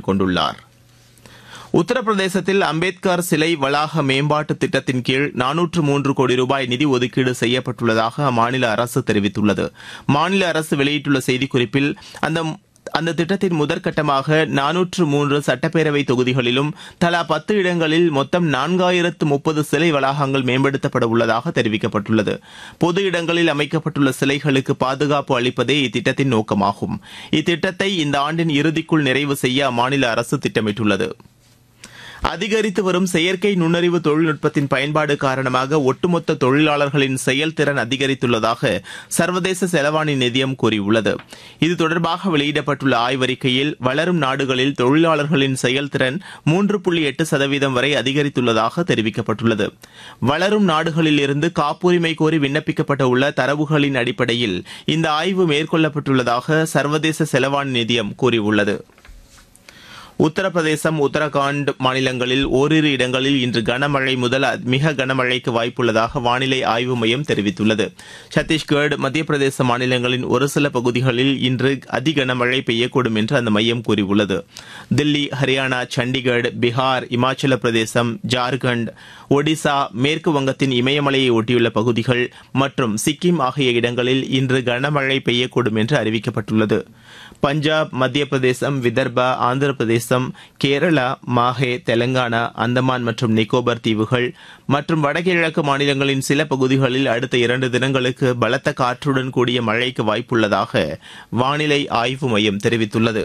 கேட்டுக் கொண்டுள்ளார் உத்தரப்பிரதேசத்தில் அம்பேத்கர் சிலை வளாக மேம்பாட்டு திட்டத்தின் கீழ் நானூற்று மூன்று கோடி ரூபாய் நிதி ஒதுக்கீடு செய்யப்பட்டுள்ளதாக அம்மாநில அரசு தெரிவித்துள்ளது மாநில அரசு வெளியிட்டுள்ள செய்திக்குறிப்பில் அந்த அந்த திட்டத்தின் முதற்கட்டமாக நானூற்று மூன்று சட்டப்பேரவை தொகுதிகளிலும் தலா பத்து இடங்களில் மொத்தம் நான்காயிரத்து முப்பது சிலை வளாகங்கள் மேம்படுத்தப்பட உள்ளதாக தெரிவிக்கப்பட்டுள்ளது பொது இடங்களில் அமைக்கப்பட்டுள்ள சிலைகளுக்கு பாதுகாப்பு அளிப்பதே இத்திட்டத்தின் நோக்கமாகும் இத்திட்டத்தை இந்த ஆண்டின் இறுதிக்குள் நிறைவு செய்ய அம்மாநில அரசு திட்டமிட்டுள்ளது அதிகரித்து வரும் செயற்கை நுண்ணறிவு தொழில்நுட்பத்தின் பயன்பாடு காரணமாக ஒட்டுமொத்த தொழிலாளர்களின் செயல்திறன் அதிகரித்துள்ளதாக சர்வதேச செலவாணி நிதியம் கூறியுள்ளது இது தொடர்பாக வெளியிடப்பட்டுள்ள ஆய்வறிக்கையில் வளரும் நாடுகளில் தொழிலாளர்களின் செயல்திறன் மூன்று புள்ளி எட்டு சதவீதம் வரை அதிகரித்துள்ளதாக தெரிவிக்கப்பட்டுள்ளது வளரும் நாடுகளில் இருந்து காப்புரிமை கோரி விண்ணப்பிக்கப்பட்ட உள்ள தரவுகளின் அடிப்படையில் இந்த ஆய்வு மேற்கொள்ளப்பட்டுள்ளதாக சர்வதேச செலவாணி நிதியம் கூறியுள்ளது உத்தரப்பிரதேசம் உத்தரகாண்ட் மாநிலங்களில் ஓரிரு இடங்களில் இன்று கனமழை முதல் மிக கனமழைக்கு வாய்ப்புள்ளதாக வானிலை ஆய்வு மையம் தெரிவித்துள்ளது சத்தீஸ்கர் மத்திய பிரதேச மாநிலங்களின் ஒரு சில பகுதிகளில் இன்று அதி கனமழை பெய்யக்கூடும் என்று அந்த மையம் கூறியுள்ளது தில்லி ஹரியானா சண்டிகர் பீகார் இமாச்சல பிரதேசம் ஜார்க்கண்ட் ஒடிசா மேற்கு வங்கத்தின் இமயமலையை ஒட்டியுள்ள பகுதிகள் மற்றும் சிக்கிம் ஆகிய இடங்களில் இன்று கனமழை பெய்யக்கூடும் என்று அறிவிக்கப்பட்டுள்ளது பஞ்சாப் மத்திய பிரதேசம் விதர்பா ஆந்திர பிரதேசம் கேரளா மாஹே தெலங்கானா அந்தமான் மற்றும் நிக்கோபர் தீவுகள் மற்றும் வடகிழக்கு மாநிலங்களின் சில பகுதிகளில் அடுத்த இரண்டு தினங்களுக்கு பலத்த காற்றுடன் கூடிய மழைக்கு வாய்ப்புள்ளதாக வானிலை ஆய்வு மையம் தெரிவித்துள்ளது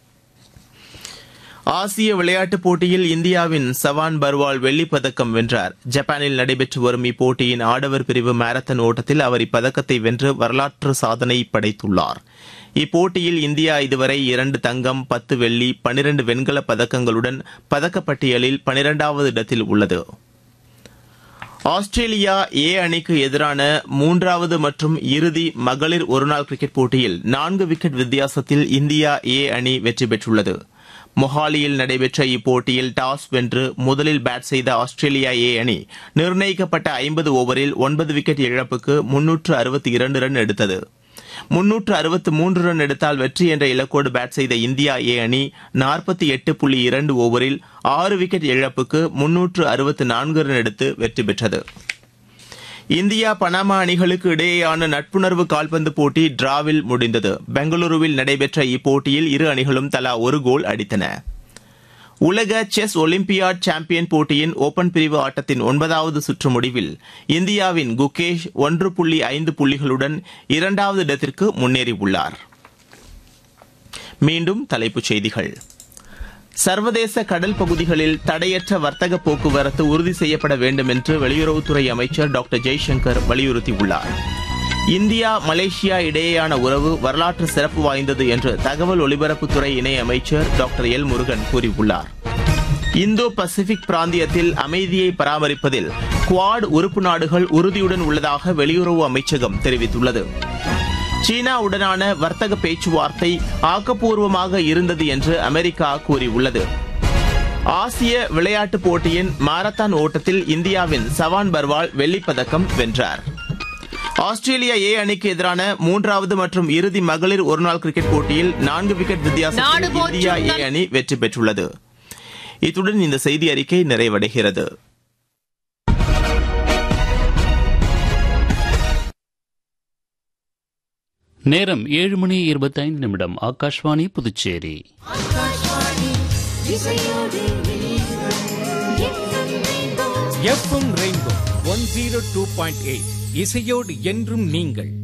ஆசிய விளையாட்டுப் போட்டியில் இந்தியாவின் சவான் பர்வால் வெள்ளிப் பதக்கம் வென்றார் ஜப்பானில் நடைபெற்று வரும் இப்போட்டியின் ஆடவர் பிரிவு மாரத்தான் ஓட்டத்தில் அவர் இப்பதக்கத்தை வென்று வரலாற்று சாதனை படைத்துள்ளார் இப்போட்டியில் இந்தியா இதுவரை இரண்டு தங்கம் பத்து வெள்ளி பனிரண்டு வெண்கலப் பதக்கங்களுடன் பதக்கப்பட்டியலில் பனிரெண்டாவது இடத்தில் உள்ளது ஆஸ்திரேலியா ஏ அணிக்கு எதிரான மூன்றாவது மற்றும் இறுதி மகளிர் ஒருநாள் கிரிக்கெட் போட்டியில் நான்கு விக்கெட் வித்தியாசத்தில் இந்தியா ஏ அணி வெற்றி பெற்றுள்ளது மொஹாலியில் நடைபெற்ற இப்போட்டியில் டாஸ் வென்று முதலில் பேட் செய்த ஆஸ்திரேலியா ஏ அணி நிர்ணயிக்கப்பட்ட ஐம்பது ஓவரில் ஒன்பது விக்கெட் இழப்புக்கு முன்னூற்று அறுபத்தி இரண்டு ரன் எடுத்தது முன்னூற்று அறுபத்து மூன்று ரன் எடுத்தால் வெற்றி என்ற இலக்கோடு பேட் செய்த இந்தியா ஏ அணி நாற்பத்தி எட்டு புள்ளி இரண்டு ஓவரில் ஆறு விக்கெட் இழப்புக்கு முன்னூற்று அறுபத்து நான்கு ரன் எடுத்து வெற்றி பெற்றது இந்தியா பனாமா அணிகளுக்கு இடையேயான நட்புணர்வு கால்பந்து போட்டி டிராவில் முடிந்தது பெங்களூருவில் நடைபெற்ற இப்போட்டியில் இரு அணிகளும் தலா ஒரு கோல் அடித்தன உலக செஸ் ஒலிம்பியாட் சாம்பியன் போட்டியின் ஓபன் பிரிவு ஆட்டத்தின் ஒன்பதாவது சுற்று முடிவில் இந்தியாவின் குகேஷ் ஒன்று புள்ளி ஐந்து புள்ளிகளுடன் இரண்டாவது இடத்திற்கு முன்னேறியுள்ளார் மீண்டும் தலைப்புச் செய்திகள் சர்வதேச கடல் பகுதிகளில் தடையற்ற வர்த்தக போக்குவரத்து உறுதி செய்யப்பட வேண்டும் என்று வெளியுறவுத்துறை அமைச்சர் டாக்டர் ஜெய்சங்கர் வலியுறுத்தியுள்ளார் இந்தியா மலேசியா இடையேயான உறவு வரலாற்று சிறப்பு வாய்ந்தது என்று தகவல் ஒலிபரப்புத்துறை இணை அமைச்சர் டாக்டர் எல் முருகன் கூறியுள்ளார் இந்தோ பசிபிக் பிராந்தியத்தில் அமைதியை பராமரிப்பதில் குவாட் உறுப்பு நாடுகள் உறுதியுடன் உள்ளதாக வெளியுறவு அமைச்சகம் தெரிவித்துள்ளது சீனாவுடனான வர்த்தக பேச்சுவார்த்தை ஆக்கப்பூர்வமாக இருந்தது என்று அமெரிக்கா கூறியுள்ளது ஆசிய விளையாட்டுப் போட்டியின் மாரத்தான் ஓட்டத்தில் இந்தியாவின் சவான் பர்வால் வெள்ளிப்பதக்கம் வென்றார் ஆஸ்திரேலியா ஏ அணிக்கு எதிரான மூன்றாவது மற்றும் இறுதி மகளிர் ஒருநாள் கிரிக்கெட் போட்டியில் நான்கு விக்கெட் வித்தியாசத்தில் இந்தியா ஏ அணி வெற்றி பெற்றுள்ளது இத்துடன் இந்த செய்தி அறிக்கை நிறைவடைகிறது நேரம் ஏழு மணி இருபத்தைந்து நிமிடம் Akashvani Puducherry FM rainbow one zero two point eight இசையோடு என்றும் நீங்கள்